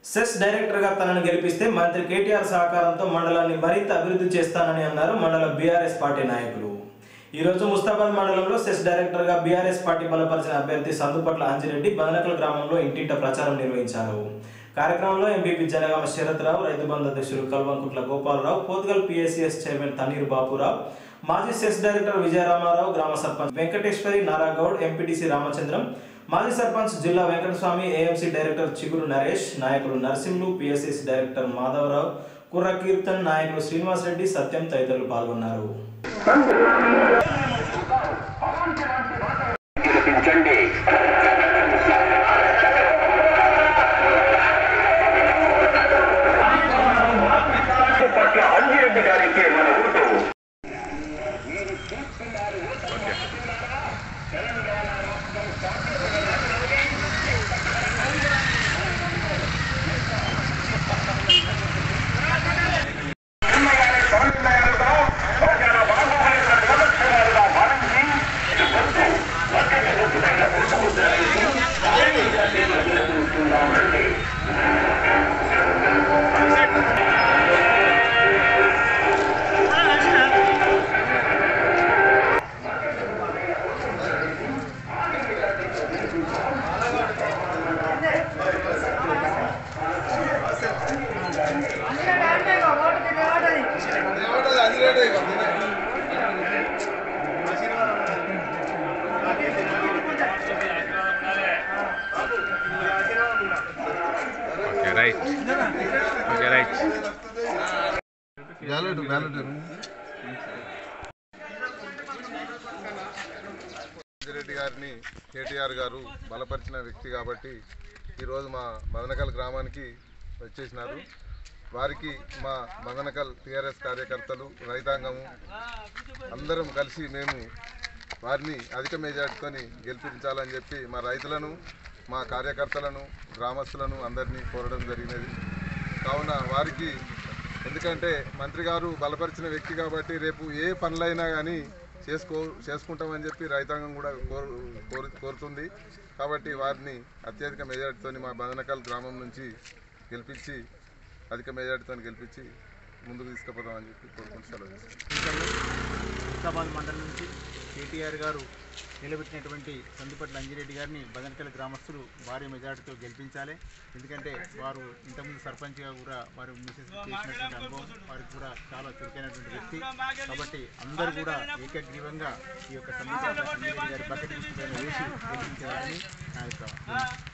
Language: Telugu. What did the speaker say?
సెస్ డైరెక్టర్గా తనను గెలిపిస్తే మంత్రి కేటీఆర్ సహకారంతో మండలాన్ని మరింత అభివృద్ధి చేస్తానని అన్నారు మండల బీఆర్ఎస్ పార్టీ నాయకులు ఈ రోజు ముస్తాబాద్ మండలంలో సెస్ డైరెక్టర్గా బీఆర్ఎస్ పార్టీ బలపరిచిన అభ్యర్థి సందుపట్ల అంజిరెడ్డి బదనకల్ గ్రామంలో ఇంటింట ప్రచారం నిర్వహించారు కార్యక్రమంలో ఎంపీపీ జనగామ శరత్రావు రైతు బంధు అధ్యక్షులు కల్వంకుట్ల గోపాలరావు పోతుగల్ పిఎస్సిఎస్ చైర్మన్ తన్నీరు బాపురావు మాజీ సెస్ డైరెక్టర్ విజయరామారావు గ్రామ సర్పంచ్ వెంకటేశ్వరి నారాగౌడ్ ఎంపీటీసీ రామచంద్రం మాజీ సర్పంచ్ జిల్లా వెంకటస్వామి ఏఎంసీ డైరెక్టర్ చిగురు నరేష్ నాయకులు నరసింహులు పిఎస్ఎస్ డైరెక్టర్ మాధవరావు కుర్ర కీర్తన్ నాయకులు శ్రీనివాస్ రెడ్డి సత్యం తదితరులు పాల్గొన్నారు గెలిపించండి పట్ల అంజిరెడ్డి గారికి మన ఊరు okay right okay right ballot ballot Reddy గారిని కేటీఆర్ గారు బలపరిచిన వ్యక్తి కాబట్టి ఈరోజు మా మదనకల్ గ్రామానికి వచ్చేసినారు వారికి మా మదనకల్ టీఆర్ఎస్ కార్యకర్తలు రైతాంగము అందరం కలిసి మేము వారిని అధిక మెజార్టీతోని గెలిపించాలని చెప్పి మా రైతులను మా కార్యకర్తలను గ్రామస్తులను అందరినీ కోరడం జరిగినది కావున వారికి ఎందుకంటే మంత్రి గారు బలపరిచిన వ్యక్తి కాబట్టి రేపు ఏ పనులైనా కానీ చేసుకో చేసుకుంటామని చెప్పి రైతాంగం కూడా కోరు కోరు కోరుతుంది కాబట్టి వారిని అత్యధిక మెజార్టీతో మా బదనకల్ గ్రామం నుంచి గెలిపించి అధిక మెజార్టీతో గెలిపించి ముందుకు తీసుకుపోదామని చెప్పి కోరుకుంటూ సెలవు తీసుకుంటాం. హుస్నాబాద్ మండలం నుంచి కేటీఆర్ గారు నిలబెట్టినటువంటి సందుపట్ల అంజిరెడ్డి గారిని బదనకల్ గ్రామస్తులు భారీ మెజార్టీతో గెలిపించాలి ఎందుకంటే వారు ఇంతకుముందు సర్పంచ్గా కూడా వారు మిసెస్ చేసినటువంటి అనుభవం వారికి కూడా చాలా చురుకైనటువంటి వ్యక్తి కాబట్టి అందరూ కూడా ఏకగ్రీవంగా ఈ యొక్క సందుపట్ల అంజిరెడ్డి గారి బకెట్ గుర్తుపైన వేసి గెలిపించాలని నా యొక్క